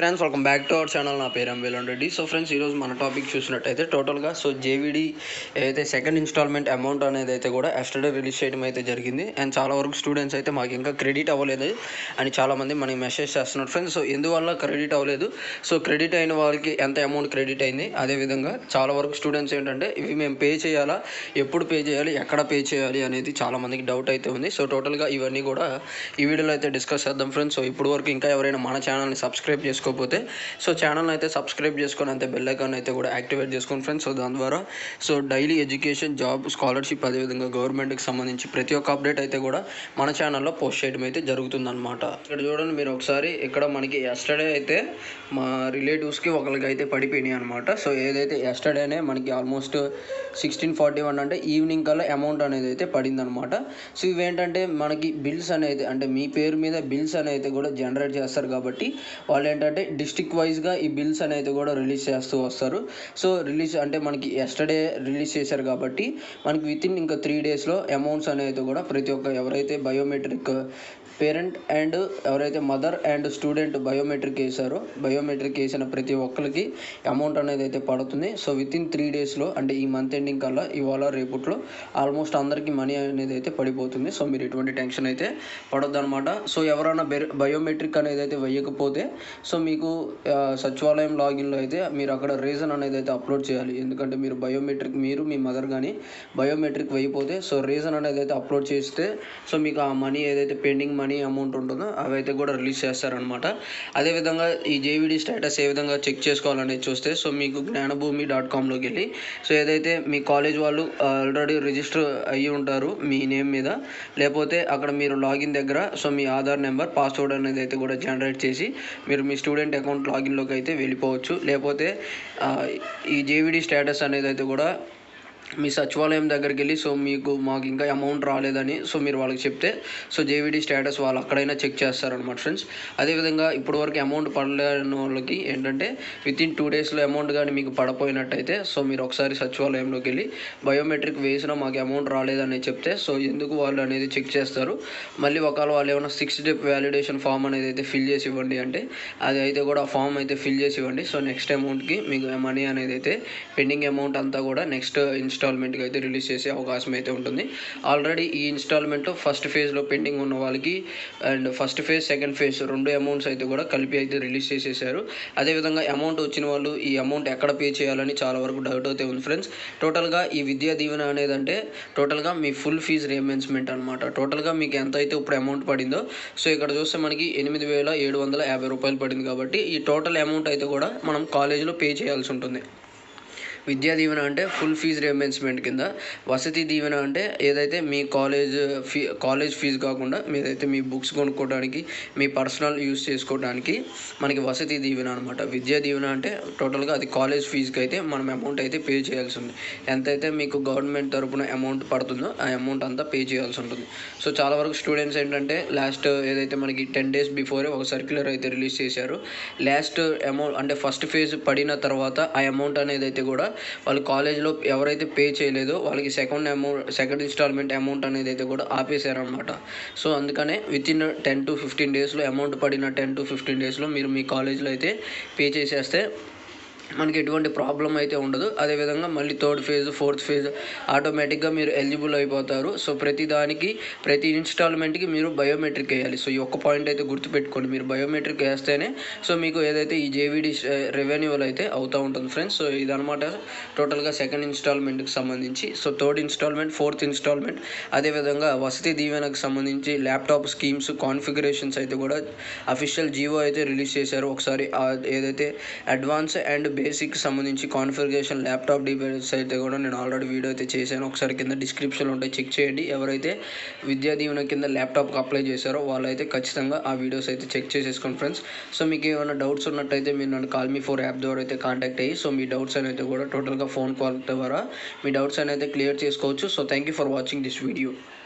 friends welcome back to our channel నా పేరు ఎంవేలన్ Reddy so friends ఈరోజు మన టాపిక్ చూసినట్టయితే టోటల్గా so J V second installment amount అనేది అయితే కూడా ఎస్టర్డే రిలీజ్ చేయడం అయితే జరిగింది అండ్ చాలా వరకు స్టూడెంట్స్ అయితే మాకు ఇంకా క్రెడిట్ అవ్వలేదు అని చాలామంది మనకి మెసేజ్ చేస్తున్నారు ఫ్రెండ్స్ సో ఎందువల్ల క్రెడిట్ అవ్వలేదు సో క్రెడిట్ అయిన వాళ్ళకి ఎంత అమౌంట్ క్రెడిట్ అయింది అదేవిధంగా చాలా వరకు స్టూడెంట్స్ ఏంటంటే ఇవి మేము పే చేయాలా ఎప్పుడు పే చేయాలి ఎక్కడ పే చేయాలి అనేది చాలామందికి డౌట్ అయితే ఉంది సో టోటల్గా ఇవన్నీ కూడా ఈ వీడియోలో అయితే డిస్కస్ చేద్దాం ఫ్రెండ్స్ సో ఇప్పుడు వరకు ఇంకా ఎవరైనా మన ఛానల్ని సబ్స్క్రైబ్ చేసుకోకపోతే సో ఛానల్ని అయితే సబ్స్క్రైబ్ చేసుకొని అంతే బెల్ ఐకాన్ అయితే కూడా యాక్టివేట్ చేసుకోండి ఫ్రెండ్స్ సో దాని ద్వారా so daily education job scholarship అదేవిధంగా గవర్నమెంట్కి సంబంధించి ప్రతి ఒక్క అప్డేట్ అయితే కూడా మన ఛానల్లో పోస్ట్ చేయడం అయితే జరుగుతుందన్నమాట ఇక్కడ చూడండి మీరు ఒకసారి ఇక్కడ మనకి ఎస్టర్డే అయితే మా రిలేటివ్స్కి ఒకరికి అయితే పడిపోయినాయి అనమాట సో ఏదైతే ఎస్టర్డేనే మనకి ఆల్మోస్ట్ సిక్స్టీన్ ఫార్టీ వన్ అంటే ఈవినింగ్ కల్లా అమౌంట్ అనేది అయితే పడింది అనమాట సో ఇవేంటంటే మనకి బిల్స్ అనేది అంటే మీ పేరు మీద బిల్స్ అనేది కూడా జనరేట్ చేస్తారు కాబట్టి వాళ్ళు ఏంటంటే డిస్టిక్ వైజ్గా ఈ బిల్స్ అనేది కూడా రిలీజ్ చేస్తూ వస్తారు సో రిలీజ్ అంటే మనకి ఎస్టర్డే రిలీజ్ చేశారు కాబట్టి మనకి విత్ ఇన్ ఇంకా త్రీ డేస్లో అమౌంట్స్ అనేది కూడా ప్రతి ఒక్క ఎవరైతే బయోమెట్రిక్ పేరెంట్ అండ్ ఎవరైతే మదర్ అండ్ స్టూడెంట్ బయోమెట్రిక్ వేసారో బయోమెట్రిక్ వేసిన ప్రతి ఒక్కరికి అమౌంట్ అనేది అయితే పడుతుంది సో విత్ ఇన్ త్రీ డేస్లో అంటే ఈ మంత్ ఎండింగ్ కల్లా ఇవాళ రేపట్లో ఆల్మోస్ట్ అందరికీ మనీ అనేది అయితే పడిపోతుంది సో మీరు ఎటువంటి టెన్షన్ అయితే పడొద్దు అనమాట సో ఎవరైనా బయోమెట్రిక్ అనేది అయితే వేయకపోతే సో మీకు ఆ, సచివాలయం లాగిన్లో అయితే మీరు అక్కడ రీజన్ అనేది అయితే అప్లోడ్ చేయాలి ఎందుకంటే మీరు బయోమెట్రిక్ మీరు మీ మదర్ కానీ బయోమెట్రిక్ వేయకపోతే సో రీజన్ అనేది అయితే అప్లోడ్ చేస్తే సో మీకు ఆ మనీ ఏదైతే పెండింగ్ మనీ అమౌంట్ ఉంటుందో అవి అయితే కూడా రిలీజ్ చేస్తారనమాట అదేవిధంగా ఈ జేవిడి స్టేటస్ ఏ విధంగా చెక్ చేసుకోవాలనేది చూస్తే సో మీకు జ్ఞానభూమి డాట్ కామ్లోకి వెళ్ళి సో ఏదైతే మీ కాలేజ్ వాళ్ళు ఆల్రెడీ రిజిస్టర్ అయ్యి ఉంటారు మీ నేమ్ మీద లేకపోతే అక్కడ మీరు లాగిన్ దగ్గర సో మీ ఆధార్ నెంబర్ పాస్వర్డ్ అనేది అయితే కూడా జనరేట్ చేసి మీరు మీ స్టూడెంట్ అకౌంట్ లాగిన్లోకి అయితే వెళ్ళిపోవచ్చు లేకపోతే ఆ, ఈ జేవిడి స్టేటస్ అనేది అయితే కూడా మీ సచివాలయం దగ్గరికి వెళ్ళి సో మీకు మాకు ఇంకా అమౌంట్ రాలేదని సో మీరు వాళ్ళకి చెప్తే సో జేవిడి స్టేటస్ వాళ్ళు అక్కడైనా చెక్ చేస్తారనమాట ఫ్రెండ్స్ అదేవిధంగా ఇప్పటివరకు అమౌంట్ పడలేని వాళ్ళకి ఏంటంటే విత్ ఇన్ టూ డేస్లో అమౌంట్ కానీ మీకు పడపోయినట్టయితే సో మీరు ఒకసారి సచివాలయంలోకి వెళ్ళి బయోమెట్రిక్ వేసినా మాకు అమౌంట్ రాలేదని చెప్తే సో ఎందుకు వాళ్ళు అనేది చెక్ చేస్తారు మళ్ళీ ఒకవేళ వాళ్ళు ఏమైనా సిక్స్ స్టెప్ వ్యాలిడేషన్ ఫామ్ అనేది అయితే ఫిల్ చేసి ఇవ్వండి అంటే అది అయితే కూడా ఆ ఫామ్ అయితే ఫిల్ చేసి ఇవ్వండి సో నెక్స్ట్ అమౌంట్కి మీకు మనీ అనేది అయితే పెండింగ్ అమౌంట్ అంతా కూడా నెక్స్ట్ ఇన్స్టాల్మెంట్కి అయితే రిలీజ్ చేసే అవకాశం అయితే ఉంటుంది ఆల్రెడీ ఈ ఇన్స్టాల్మెంట్ ఫస్ట్ ఫేజ్లో పెండింగ్ ఉన్న వాళ్ళకి and first phase second phase రెండు అమౌంట్స్ అయితే కూడా కలిపి అయితే రిలీజ్ చేసేసారు అదేవిధంగా అమౌంట్ వచ్చిన వాళ్ళు ఈ అమౌంట్ ఎక్కడ పే చేయాలని చాలా వరకు డౌట్ అయితే ఉంది ఫ్రెండ్స్ టోటల్గా ఈ విద్యా దీవెన అనేది అంటే టోటల్గా మీ ఫుల్ ఫీజ్ రియంబర్స్మెంట్ అనమాట టోటల్గా మీకు ఎంత అయితే ఇప్పుడు అమౌంట్ పడిందో సో ఇక్కడ చూస్తే మనకి ఎనిమిది వేల ఏడు వందల యాభై రూపాయలు పడింది కాబట్టి ఈ టోటల్ అమౌంట్ అయితే కూడా మనం కాలేజీలో పే చేయాల్సి ఉంటుంది విద్యా దీవెన అంటే ఫుల్ ఫీజ్ రియంబర్స్మెంట్ కింద వసతి దీవెన అంటే ఏదైతే మీ కాలేజ్ ఫీ కాలేజ్ ఫీజు కాకుండా మీదైతే మీ బుక్స్ కొనుక్కోవడానికి మీ పర్సనల్ యూస్ చేసుకోవడానికి మనకి వసతి దీవెన అనమాట విద్యా దీవెన అంటే టోటల్గా అది కాలేజ్ ఫీజుకి అయితే మనం అమౌంట్ అయితే పే చేయాల్సి ఉంది ఎంతైతే మీకు గవర్నమెంట్ తరపున అమౌంట్ పడుతుందో ఆ అమౌంట్ అంతా పే చేయాల్సి ఉంటుంది సో చాలా వరకు స్టూడెంట్స్ ఏంటంటే లాస్ట్ ఏదైతే మనకి టెన్ డేస్ బిఫోరే ఒక సర్క్యులర్ అయితే రిలీజ్ చేశారు లాస్ట్ అమౌంట్ అంటే ఫస్ట్ ఫేజ్ పడిన తర్వాత ఆ అమౌంట్ అనేది అయితే కూడా వాళ్ళు కాలేజ్లో ఎవరైతే పే చేయలేదో వాళ్ళకి second amount second installment amount అనేది అయితే కూడా ఆపేశారనమాట సో అందుకనే within ten to fifteen డేస్లో అమౌంట్ పడిన టెన్ టు ఫిఫ్టీన్ డేస్లో మీరు మీ కాలేజ్లో అయితే పే చేసేస్తే మనకి ఎటువంటి ప్రాబ్లం అయితే ఉండదు అదేవిధంగా మళ్ళీ థర్డ్ ఫేజ్ ఫోర్త్ ఫేజ్ ఆటోమేటిక్గా మీరు ఎలిజిబుల్ అయిపోతారు సో ప్రతి దానికి ప్రతి ఇన్స్టాల్మెంట్కి మీరు బయోమెట్రిక్ వేయాలి సో ఈ ఒక్క పాయింట్ అయితే గుర్తుపెట్టుకోండి మీరు బయోమెట్రిక్ వేస్తేనే సో మీకు ఏదైతే ఈ జేవిడి రెవెన్యూలు అయితే అవుతూ ఉంటుంది ఫ్రెండ్స్ సో ఇదనమాట టోటల్గా సెకండ్ ఇన్స్టాల్మెంట్కి సంబంధించి so third installment fourth installment అదేవిధంగా వసతి దీవెనకు సంబంధించి ల్యాప్టాప్ స్కీమ్స్ కాన్ఫిగరేషన్స్ అయితే కూడా అఫీషియల్ జియో అయితే రిలీజ్ చేశారు ఒకసారి ఆ ఏదైతే అడ్వాన్స్ అండ్ బేసిక్ సంబంధించి కాన్ఫిగరేషన్ ల్యాప్టాప్ డివైస్ అయితే కూడా నేను ఆల్రెడీ వీడియో అయితే చేశాను ఒకసారి కింద డిస్క్రిప్షన్లో ఉంటే చెక్ చేయండి ఎవరైతే విద్యా దీవెన కింద ల్యాప్టాప్కి అప్లై చేశారో వాళ్ళైతే ఖచ్చితంగా ఆ వీడియోస్ అయితే చెక్ చేసేసుకోండి ఫ్రెండ్స్ సో మీకు ఏమైనా డౌట్స్ ఉన్నట్టయితే మీరు నన్ను కాల్ మీ ఫోర్ యాప్ ద్వారా అయితే కాంటాక్ట్ అయ్యి సో మీ డౌట్స్ అనేది కూడా టోటల్గా ఫోన్ కాల్ ద్వారా మీ డౌట్స్ అనేది క్లియర్ చేసుకోవచ్చు so thank you for watching this video